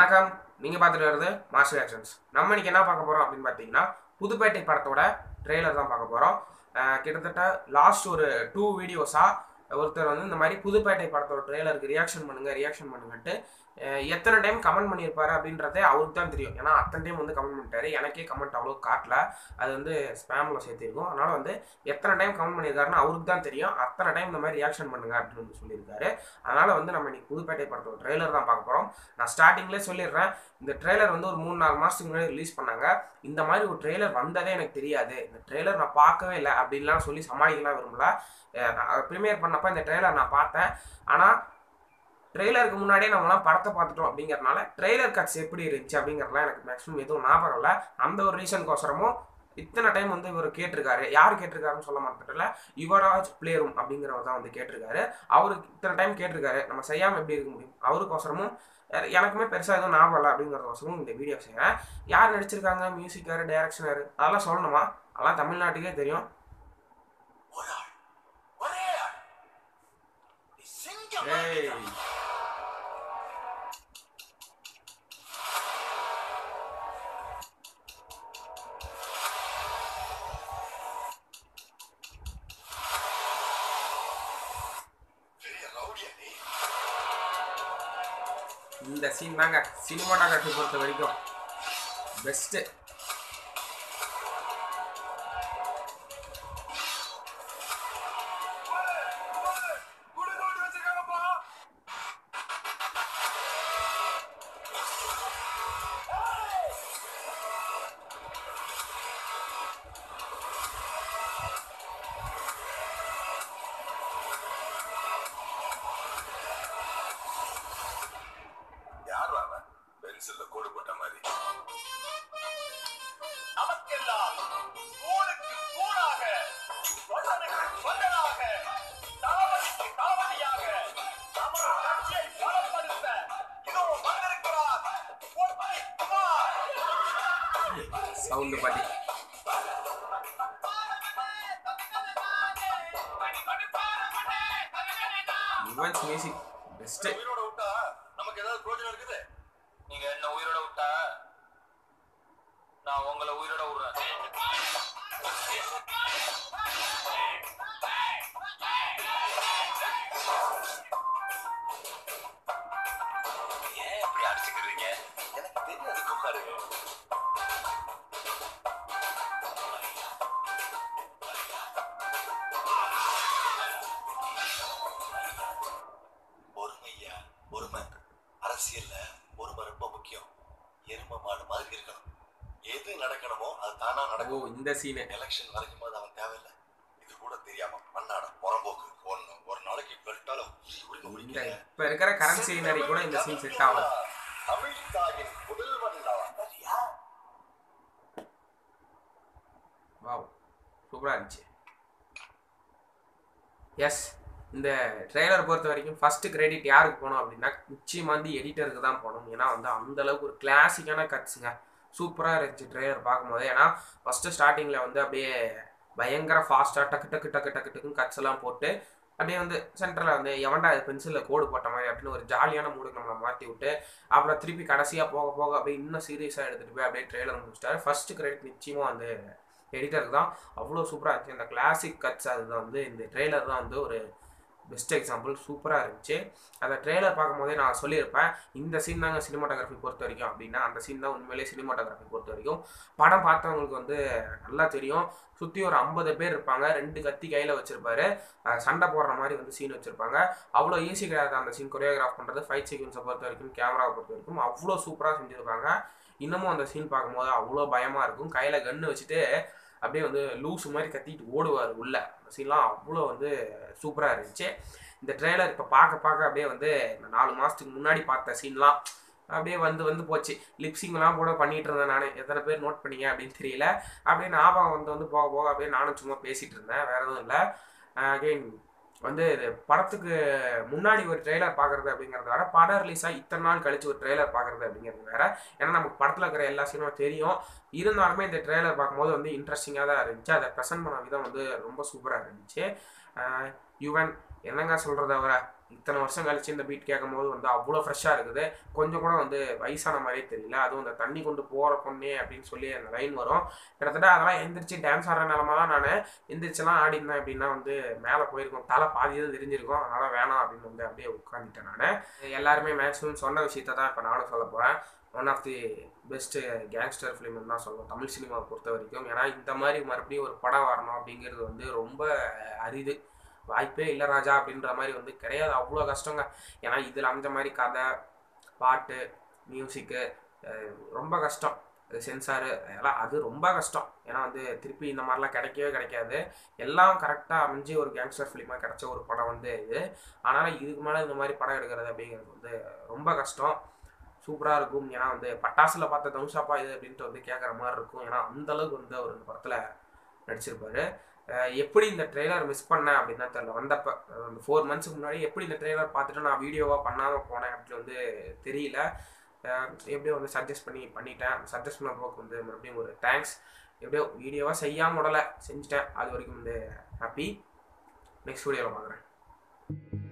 வணக்கம் நீங்கள் பார்த்துட்டு வருது மாஸ்டர் ஆக்ஷன்ஸ் நம்ம இன்னைக்கு என்ன பார்க்க போகிறோம் அப்படின்னு பார்த்தீங்கன்னா புதுப்பேட்டை படத்தோட ட்ரெய்லர் தான் பார்க்க போகிறோம் கிட்டத்தட்ட லாஸ்ட் ஒரு டூ வீடியோஸாக ஒருத்தர் வந்து இந்த மாதிரி புதுப்பேட்டை படத்தோட ட்ரெய்லருக்கு ரியாக்ஷன் பண்ணுங்க ரியாக்ஷன் பண்ணுங்கன்ட்டு அஹ் எத்தனை டைம் கமெண்ட் பண்ணியிருப்பாரு அப்படின்றதே அவருக்கு தான் தெரியும் ஏன்னா அத்தனை டைம் வந்து கமெண்ட் பண்ணிட்டாரு எனக்கே கமெண்ட் அவ்வளோ காட்டல அது வந்து ஸ்பேமில் சேர்த்திருக்கும் அதனால் வந்து எத்தனை டைம் கமெண்ட் பண்ணியிருக்காருன்னு அவருக்கு தான் தெரியும் அத்தனை டைம் இந்த மாதிரி ரியாக்ஷன் பண்ணுங்க அப்படின்னு வந்து சொல்லியிருக்காரு அதனால் வந்து நம்ம இன்னைக்கு புதுப்பேட்டை படத்தோட ட்ரெய்லர் தான் பார்க்க போகிறோம் நான் ஸ்டார்டிங்லேயே சொல்லிடுறேன் இந்த ட்ரெய்லர் வந்து ஒரு மூணு நாலு மாதத்துக்கு முன்னாடி ரிலீஸ் பண்ணாங்க இந்த மாதிரி ஒரு ட்ரெய்லர் வந்ததே எனக்கு தெரியாது இந்த ட்ரெய்லர் நான் பார்க்கவே இல்லை அப்படின்லாம் சொல்லி சமாளிக்கலாம் விரும்பல ப்ரீமியர் பண்ணப்போ இந்த ட்ரெய்லர் நான் பார்த்தேன் ஆனால் ட்ரெய்லருக்கு முன்னாடியே நம்மலாம் படத்தை பார்த்துட்டோம் அப்படிங்கறதுனால ட்ரெய்லர் கட்ஸ் எப்படி இருந்துச்சு அப்படிங்கிறதுலாம் எனக்கு மேக்ஸிமம் எதுவும் ஞாபகம் இல்லை அந்த ஒரு ரீசனுக்கோசரமும் இத்தனை டைம் வந்து இவர் கேட்டிருக்காரு யார் கேட்டிருக்காருன்னு சொல்ல மாட்டேன்ல யுவராஜ் பிளே ரூம் அப்படிங்கிறவர் தான் வந்து கேட்டிருக்காரு அவருக்கு இத்தனை டைம் கேட்டிருக்காரு நம்ம செய்யாமல் எப்படி இருக்க முடியும் அவருக்கோசரமும் எ- எனக்குமே பெருசாக எதுவும் ஞாபகம் இல்லை அப்படிங்கிறதோசரமும் இந்த வீடியோ செய்கிறேன் யார் நடிச்சிருக்காங்க மியூசிக்காரு டைரக்ஷனரு அதெல்லாம் சொல்லணுமா அதெல்லாம் தமிழ்நாட்டுக்கே தெரியும் ஒரு ஆள் ஒரே ஆள் நீ சிங்கம் ஏய் பெரிய ரவுடியா நீ இந்த சீன் தாங்க சினிமாட்டோகிராஃபி பொறுத்த வரைக்கும் பெஸ்ட்டு குடு நோண்டி வச்சிருக்காங்கப்பா யார் அவன் பென்சில்ல கோடு போட்ட மாதிரி நமக்கெல்லாம் ஊருக்கு ஊராக வல்லனுக்கு வல்லனாக தாவணிக்கு தாவணியாக நமது கட்சியை பலப்படுத்த இதோ வந்திருக்கிறார் பொட்டி குமார் சவுண்டு பாட்டி யுவன்ஸ் மியூசிக் பெஸ்ட்டு உயிரோட விட்டா நமக்கு ஏதாவது பிரயோஜனம் இருக்குது நீங்க என்ன உயிரோட விட்டா நான் உங்களை உயிரோட விடுறேன் ஏன் இப்படி அடிச்சுக்கிறீங்க எனக்கு தெரியாது குமாரு பொறுமையா பொறுமை அரசியல்ல பொறுமை ரொம்ப முக்கியம் எரும மாடு மாதிரி இருக்கணும் எது நடக்கணுமோ அது தானா ஓ நடக்கும் இந்த சீனு எலெக்ஷன் வரைக்கும் போது அவன் தேவையில்லை இது கூட தெரியாம பண்ணாட புறம்போக்கு ஒண்ணு ஒரு நாளைக்கு பெல்ட்டாலும் உரிக்க இந்த முடியல இப்போ இருக்கிற கரண்ட் சீனரி கூட இந்த சீன் செட் ஆகும் தமிழ்தாயின் முதல்வன் அவன். சரியா? வாவ் சூப்பராக இருந்துச்சு எஸ் இந்த ட்ரெய்லர் பொறுத்த வரைக்கும் ஃபஸ்ட்டு கிரெடிட் யாருக்கு போகணும் அப்படின்னா நிச்சயமாக வந்து எடிட்டருக்கு தான் போகணும் ஏன்னா வந்து அந்த அளவுக்கு ஒரு கிளாசிக்கான கட்ஸுங்க சூப்பராக இருந்துச்சு ட்ரெய்லர் பார்க்கும்போது ஏன்னா ஃபஸ்ட்டு ஸ்டார்டிங்கில் வந்து அப்படியே பயங்கர ஃபாஸ்ட்டாக டக்கு டக்கு டக்கு டக்கு டக்குன்னு கட்ஸ் எல்லாம் போட்டு அப்படியே வந்து சென்டரில் வந்து எவன்டா அது பென்சிலில் கோடு போட்ட மாதிரி அப்படின்னு ஒரு ஜாலியான மூடுக்கு நம்மளை மாற்றி விட்டு அப்புறம் திருப்பி கடைசியாக போக போக அப்படியே இன்னும் சீரியஸாக எடுத்துகிட்டு போய் அப்படியே ட்ரெய்லர் முடிச்சிட்டாரு ஃபஸ்ட்டு கிரெடிட் நிச்சயமாக வந்து எடிட்டருக்கு தான் அவ்வளோ சூப்பராக இருந்துச்சு இந்த கிளாசிக் கட்ஸ் அதுதான் வந்து இந்த ட்ரெய்லர் தான் வந்து ஒரு பெஸ்ட் எக்ஸாம்பிள் சூப்பராக இருந்துச்சு அந்த ட்ரெய்லர் பார்க்கும்போதே நான் சொல்லியிருப்பேன் இந்த சீன் தாங்க சினிமாட்டோகிராஃபி பொறுத்த வரைக்கும் அப்படின்னா அந்த சீன் தான் உண்மையிலேயே சினிமாட்டோகிராஃபி பொறுத்த வரைக்கும் படம் பார்த்தவங்களுக்கு வந்து நல்லா தெரியும் சுற்றி ஒரு ஐம்பது பேர் இருப்பாங்க ரெண்டு கத்தி கையில் வச்சிருப்பாரு அஹ் சண்டை போடுற மாதிரி வந்து சீன் வச்சிருப்பாங்க அவ்வளோ ஈஸி கிடையாது அந்த சீன் கொரியோகிராஃப் பண்ணுறது ஃபைட் சீக்வன்ஸை பொறுத்த வரைக்கும் கேமராவை பொறுத்த வரைக்கும் அவ்வளோ சூப்பராக செஞ்சுருப்பாங்க இன்னமும் அந்த சீன் பார்க்கும்போது அவ்வளோ பயமாக இருக்கும் கையில் கன்று வச்சுட்டு அப்படியே வந்து லூஸ் மாதிரி கத்திட்டு ஓடுவார் உள்ள அந்த சீன்லாம் அவ்வளோ வந்து சூப்பராக இருந்துச்சு இந்த ட்ரெய்லர் இப்போ பார்க்க பார்க்க அப்படியே வந்து இந்த நாலு மாதத்துக்கு முன்னாடி பார்த்த சீன்லாம் அப்படியே வந்து வந்து போச்சு லிப்ஸிங்லாம் கூட பண்ணிட்டு இருந்தேன் நான் எத்தனை பேர் நோட் பண்ணீங்க அப்படின்னு தெரியல அப்படியே ஞாபகம் வந்து வந்து போக போக அப்படியே நானும் சும்மா பேசிகிட்டு இருந்தேன் வேறு எதுவும் இல்லை அகைன் வந்து இது படத்துக்கு முன்னாடி ஒரு ட்ரெய்லர் பார்க்குறது அப்படிங்கிறத விட படம் ரிலீஸ் ஆகி இத்தனை நாள் கழிச்சு ஒரு ட்ரெய்லர் பார்க்குறது அப்படிங்கிறது வேற ஏன்னா நமக்கு படத்தில் இருக்கிற எல்லா சீனும் தெரியும் இருந்தாலுமே இந்த ட்ரெய்லர் பார்க்கும்போது வந்து இன்ட்ரெஸ்டிங்காக தான் இருந்துச்சு அதை ப்ரெசென்ட் பண்ண விதம் வந்து ரொம்ப சூப்பராக இருந்துச்சு ஆஹ் யுவன் என்னங்க சொல்கிறத அவரை இத்தனை வருஷம் கழிச்சு இந்த பீட் கேட்கும் போது வந்து அவ்வளோ ஃப்ரெஷ்ஷாக இருக்குது கொஞ்சம் கூட வந்து வயசான மாதிரியே தெரியல அதுவும் இந்த தண்ணி கொண்டு போகிற பொண்ணே அப்படின்னு சொல்லி அந்த லைன் வரும் கிட்டத்தட்ட அதெல்லாம் எந்திரிச்சு டான்ஸ் ஆடுற நிலமா தான் நான் எந்திரிச்செல்லாம் ஆடி இருந்தேன் அப்படின்னா வந்து மேலே போயிருக்கும் தலை பாதி தான் தெரிஞ்சிருக்கும் அதனால் வேணாம் அப்படின்னு வந்து அப்படியே உட்காந்துட்டேன் நான் எல்லாருமே மேக்ஸிமம் சொன்ன விஷயத்தை தான் இப்போ நானும் சொல்ல போகிறேன் one of the best gangster ஃபிலிம்னு தான் சொல்லுவோம் தமிழ் சினிமாவை பொறுத்த வரைக்கும் ஏன்னா இந்த மாதிரி மறுபடியும் ஒரு படம் வரணும் அப்படிங்கிறது வந்து ரொம்ப அரிது வாய்ப்பே இல்லை ராஜா அப்படின்ற மாதிரி வந்து கிடையாது அவ்வளோ கஷ்டங்க ஏன்னா இதில் அந்த மாதிரி கதை பாட்டு மியூசிக்கு ரொம்ப கஷ்டம் சென்சாரு அதெல்லாம் அது ரொம்ப கஷ்டம் ஏன்னா வந்து திருப்பி இந்த மாதிரிலாம் கிடைக்கவே கிடைக்காது எல்லாம் கரெக்டாக அமைஞ்சு ஒரு கேங்ஸ்டர் ஃபிலிமாக கிடைச்ச ஒரு படம் வந்து இது ஆனால் இதுக்கு மேலே இந்த மாதிரி படம் எடுக்கிறது அப்படிங்கிறது வந்து ரொம்ப கஷ்டம் சூப்பராக இருக்கும் ஏன்னா வந்து பட்டாசில் பார்த்த தனுஷாப்பா இது அப்படின்ட்டு வந்து கேட்குற மாதிரி இருக்கும் ஏன்னா அந்த அளவுக்கு வந்து அவர் இந்த படத்தில் நடிச்சிருப்பாரு அஹ் எப்படி இந்த ட்ரெய்லர் மிஸ் பண்ணேன் அப்படின்னு தான் தெரியல வந்தப்போ அந்த ஃபோர் மந்த்ஸ்க்கு முன்னாடி எப்படி இந்த ட்ரெய்லர் பார்த்துட்டு நான் வீடியோவாக பண்ணாமல் போனேன் அப்படின்னு வந்து தெரியல அஹ் எப்படியோ வந்து சஜஸ்ட் பண்ணி பண்ணிட்டேன் சஜஸ்ட் பண்ண போக்கு வந்து மறுபடியும் ஒரு தேங்க்ஸ் எப்படியோ வீடியோவாக செய்யாமல் விடலை செஞ்சுட்டேன் அது வரைக்கும் வந்து ஹாப்பி நெக்ஸ்ட் வீடியோவில் பார்க்குறேன்